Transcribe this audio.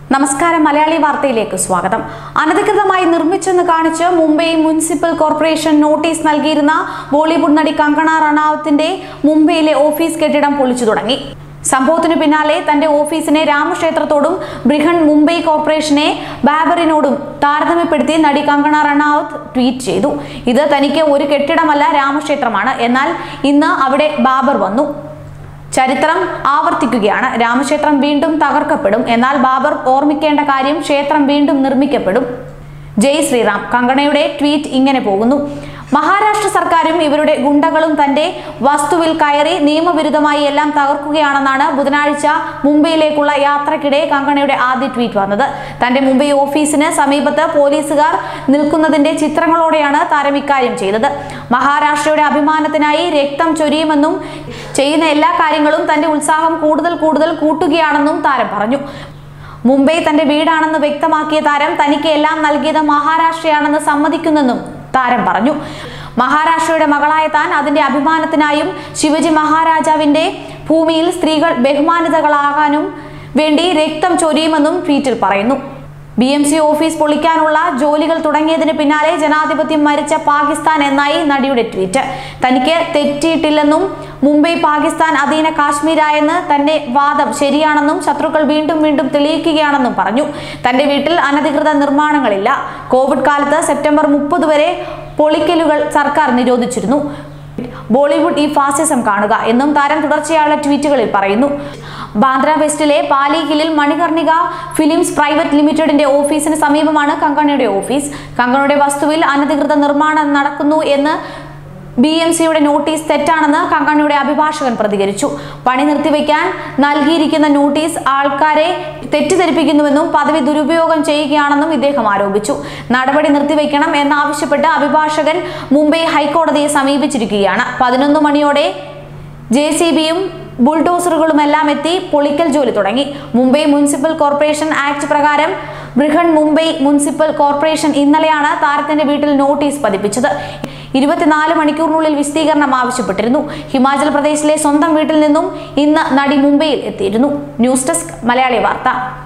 നമസ്കാരം മലയാളി വാർത്തയിലേക്ക് സ്വാഗതം അനധികൃതമായി നിർമ്മിച്ചെന്ന് കാണിച്ച് മുംബൈ മുനിസിപ്പൽ കോർപ്പറേഷൻ നോട്ടീസ് നൽകിയിരുന്ന ബോളിവുഡ് നടി കങ്കണ റണാവത്തിന്റെ മുംബൈയിലെ ഓഫീസ് കെട്ടിടം പൊളിച്ചു തുടങ്ങി സംഭവത്തിനു പിന്നാലെ തന്റെ ഓഫീസിനെ രാമക്ഷേത്രത്തോടും ബ്രിഹൺ മുംബൈ കോർപ്പറേഷനെ ബാബറിനോടും താരതമ്യപ്പെടുത്തി നടി കങ്കണ റണാവത്ത് ട്വീറ്റ് ചെയ്തു ഇത് തനിക്ക് ഒരു കെട്ടിടമല്ല രാമക്ഷേത്രമാണ് എന്നാൽ ഇന്ന് അവിടെ ബാബർ വന്നു ചരിത്രം ആവർത്തിക്കുകയാണ് രാമക്ഷേത്രം വീണ്ടും തകർക്കപ്പെടും എന്നാൽ ബാബർ ഓർമ്മിക്കേണ്ട കാര്യം ക്ഷേത്രം വീണ്ടും നിർമ്മിക്കപ്പെടും ജയ് ശ്രീറാം കങ്കണയുടെ ട്വീറ്റ് ഇങ്ങനെ പോകുന്നു മഹാരാഷ്ട്ര സർക്കാരും ഇവരുടെ ഗുണ്ടകളും തന്റെ വസ്തുവിൽ കയറി നിയമവിരുദ്ധമായി എല്ലാം തകർക്കുകയാണെന്നാണ് ബുധനാഴ്ച മുംബൈയിലേക്കുള്ള യാത്രക്കിടെ കങ്കണയുടെ ആദ്യ ട്വീറ്റ് വന്നത് തന്റെ മുംബൈ ഓഫീസിന് സമീപത്ത് പോലീസുകാർ നിൽക്കുന്നതിന്റെ ചിത്രങ്ങളോടെയാണ് താരം ഇക്കാര്യം ചെയ്തത് മഹാരാഷ്ട്രയുടെ അഭിമാനത്തിനായി രക്തം ചൊരിയുമെന്നും ചെയ്യുന്ന എല്ലാ കാര്യങ്ങളും തന്റെ ഉത്സാഹം കൂടുതൽ കൂടുതൽ കൂട്ടുകയാണെന്നും താരം പറഞ്ഞു മുംബൈ തന്റെ വീടാണെന്ന് വ്യക്തമാക്കിയ താരം തനിക്ക് എല്ലാം നൽകിയത് മഹാരാഷ്ട്രയാണെന്ന് സമ്മതിക്കുന്നെന്നും താരം പറഞ്ഞു മഹാരാഷ്ട്രയുടെ മകളായ താൻ അതിന്റെ അഭിമാനത്തിനായും ശിവജി മഹാരാജാവിന്റെ ഭൂമിയിൽ സ്ത്രീകൾ ബഹുമാനിതകളാകാനും വേണ്ടി രക്തം ചൊരിയുമെന്നും ട്വീറ്റിൽ പറയുന്നു ബി എം സി ഓഫീസ് പൊളിക്കാനുള്ള ജോലികൾ തുടങ്ങിയതിന് പിന്നാലെ ജനാധിപത്യം മരിച്ച പാകിസ്ഥാൻ എന്നായി നടിയുടെ ട്വീറ്റ് തനിക്ക് തെറ്റിയിട്ടില്ലെന്നും മുംബൈ പാകിസ്ഥാൻ അധീന കാശ്മീരായെന്ന് തന്റെ വാദം ശരിയാണെന്നും ശത്രുക്കൾ വീണ്ടും വീണ്ടും തെളിയിക്കുകയാണെന്നും പറഞ്ഞു തന്റെ വീട്ടിൽ അനധികൃത നിർമ്മാണങ്ങളില്ല കോവിഡ് കാലത്ത് സെപ്റ്റംബർ മുപ്പത് വരെ പൊളിക്കലുകൾ സർക്കാർ നിരോധിച്ചിരുന്നു ബോളിവുഡ് ഈ ഫാസിസം കാണുക എന്നും താരം തുടർച്ചയായുള്ള ട്വീറ്റുകളിൽ പറയുന്നു ബാന്ദ്ര വെസ്റ്റിലെ പാലി ഹില്ലിൽ മണികർണിക ഫിലിംസ് പ്രൈവറ്റ് ലിമിറ്റഡിന്റെ ഓഫീസിന് സമീപമാണ് കങ്കണയുടെ ഓഫീസ് കങ്കണയുടെ വസ്തുവിൽ അനധികൃത നിർമ്മാണം നടക്കുന്നു എന്ന് ബി എം സിയുടെ നോട്ടീസ് തെറ്റാണെന്ന് കങ്കണയുടെ അഭിഭാഷകൻ പ്രതികരിച്ചു പണി നിർത്തിവെക്കാൻ നൽകിയിരിക്കുന്ന നോട്ടീസ് ആൾക്കാരെ തെറ്റിദ്ധരിപ്പിക്കുന്നുവെന്നും പദവി ദുരുപയോഗം ചെയ്യുകയാണെന്നും ഇദ്ദേഹം ആരോപിച്ചു നടപടി നിർത്തിവെക്കണം എന്നാവശ്യപ്പെട്ട് അഭിഭാഷകൻ മുംബൈ ഹൈക്കോടതിയെ സമീപിച്ചിരിക്കുകയാണ് പതിനൊന്ന് മണിയോടെ ജെ സി ബിയും ബുൾഡോസറുകളുമെല്ലാം എത്തി പൊളിക്കൽ ജോലി തുടങ്ങി മുംബൈ മുനിസിപ്പൽ കോർപ്പറേഷൻ ആക്ട് പ്രകാരം ബൃഹൺ മുംബൈ മുനിസിപ്പൽ കോർപ്പറേഷൻ ഇന്നലെയാണ് താരത്തിന്റെ വീട്ടിൽ നോട്ടീസ് പതിപ്പിച്ചത് ഇരുപത്തിനാല് മണിക്കൂറിനുള്ളിൽ വിശദീകരണം ആവശ്യപ്പെട്ടിരുന്നു ഹിമാചൽ പ്രദേശിലെ സ്വന്തം വീട്ടിൽ നിന്നും ഇന്ന് നടി മുംബൈയിൽ എത്തിയിരുന്നു ന്യൂസ് ഡെസ്ക് മലയാളി വാർത്ത